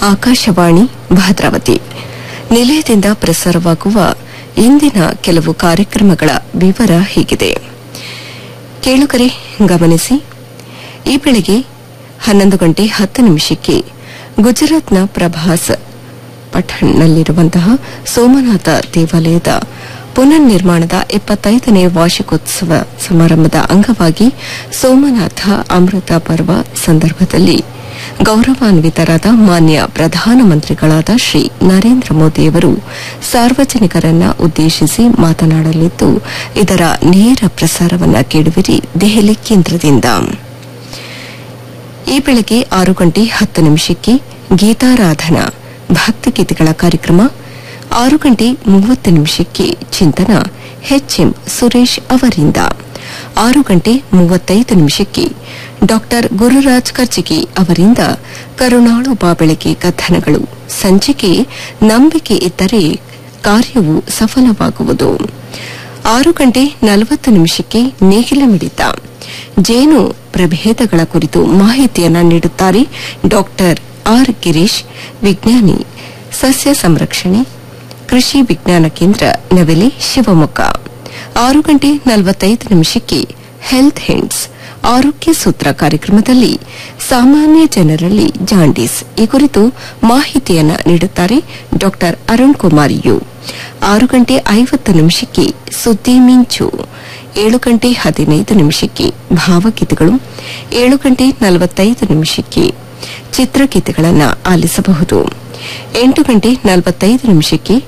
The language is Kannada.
ಆಕಾಶವಾಣಿ ಭದ್ರಾವತಿ ನಿಲಯದಿಂದ ಪ್ರಸಾರವಾಗುವ ಇಂದಿನ ಕೆಲವು ಕಾರ್ಯಕ್ರಮಗಳ ವಿವರ ಹೀಗಿದೆ ಕೇಳುಗರೆ ಗಮನಿಸಿ ಈ ಬೆಳಗ್ಗೆ ಹನ್ನೊಂದು ಗಂಟೆ ಹತ್ತು ನಿಮಿಷಕ್ಕೆ ಗುಜರಾತ್ನ ಪ್ರಭಾಸ್ ಪಠಣ್ನಲ್ಲಿರುವಂತಹ ಸೋಮನಾಥ ದೇವಾಲಯದ ಪುನರ್ ನಿರ್ಮಾಣದ ಎಪ್ಪತ್ತೈದನೇ ವಾರ್ಷಿಕೋತ್ಸವ ಸಮಾರಂಭದ ಅಂಗವಾಗಿ ಸೋಮನಾಥ ಅಮೃತ ಪರ್ವ ಸಂದರ್ಭದಲ್ಲಿ ಗೌರವಾನ್ವಿತರಾದ ಮಾನ್ಯ ಪ್ರಧಾನಮಂತ್ರಿಗಳಾದ ಶ್ರೀ ನರೇಂದ್ರ ಮೋದಿಯವರು ಸಾರ್ವಜನಿಕರನ್ನ ಉದ್ದೇಶಿಸಿ ಮಾತನಾಡಲಿದ್ದು ಇದರ ನೇರ ಪ್ರಸಾರವನ್ನ ಕೇಳುವಿರಿ ದೆಹಲಿ ಕೇಂದ್ರದಿಂದ ಈ ಬೆಳಗ್ಗೆ ಆರು ಗಂಟೆ ಹತ್ತು ನಿಮಿಷಕ್ಕೆ ಗೀತಾರಾಧನಾ ಭಕ್ತಿಗೀತೆಗಳ ಕಾರ್ಯಕ್ರಮ ಆರು ಗಂಟೆ ಮೂವತ್ತು ನಿಮಿಷಕ್ಕೆ ಚಿಂತನ ಎಚ್ಎಂ ಸುರೇಶ್ ಅವರಿಂದ ಆರು ಗಂಟೆ ಮೂವತ್ತೈದು ನಿಮಿಷಕ್ಕೆ ಡಾಕ್ಟರ್ ಗುರುರಾಜ್ ಕರ್ಜಿಗಿ ಅವರಿಂದ ಕರುಣಾಳು ಬಾಬೆಳಕೆ ಕಥನಗಳು ಸಂಚಿಕೆ ನಂಬಿಕೆ ಇದ್ದರೆ ಕಾರ್ಯವು ಸಫಲವಾಗುವುದು ಆರು ಗಂಟೆ ನಲವತ್ತು ನಿಮಿಷಕ್ಕೆ ನೇಗಿಲ ಮಿಡಿತ ಜೇನು ಪ್ರಭೇದಗಳ ಕುರಿತು ಮಾಹಿತಿಯನ್ನ ನೀಡುತ್ತಾರೆ ಡಾಕ್ಟರ್ ಆರ್ ಗಿರೀಶ್ ವಿಜ್ಞಾನಿ ಸಸ್ಯ ಸಂರಕ್ಷಣೆ ಕೃಷಿ ವಿಜ್ಞಾನ ಕೇಂದ್ರ ನವೆಲೆ ಶಿವಮೊಗ್ಗ ಆರು ಗಂಟೆ ನಲವತ್ತೈದು ನಿಮಿಷಕ್ಕೆ ಹೆಲ್ತ್ ಹಿಂಡ್ಸ್ ಆರೋಗ್ಯ ಸೂತ್ರ ಕಾರ್ಯಕ್ರಮದಲ್ಲಿ ಸಾಮಾನ್ಯ ಜನರಲ್ಲಿ ಜಾಂಡೀಸ್ ಈ ಕುರಿತು ಮಾಹಿತಿಯನ್ನ ನೀಡುತ್ತಾರೆ ಡಾಕ್ಟರ್ ಅರುಣ್ ಕುಮಾರ್ ಯು ಆರು ಗಂಟೆ ಐವತ್ತು ನಿಮಿಷಕ್ಕೆ ಸುದ್ದಿ ಮಿಂಚು ಏಳು ಗಂಟೆ ಹದಿನೈದು ನಿಮಿಷಕ್ಕೆ ಭಾವಗೀತೆಗಳು ಏಳು ಗಂಟೆ ನಲವತ್ತೈದು ನಿಮಿಷಕ್ಕೆ ಚಿತ್ರಗೀತೆಗಳನ್ನು ಆಲಿಸಬಹುದು ಎಂಟು ಗಂಟೆ ನಲವತ್ತೈದು ನಿಮಿಷಕ್ಕೆ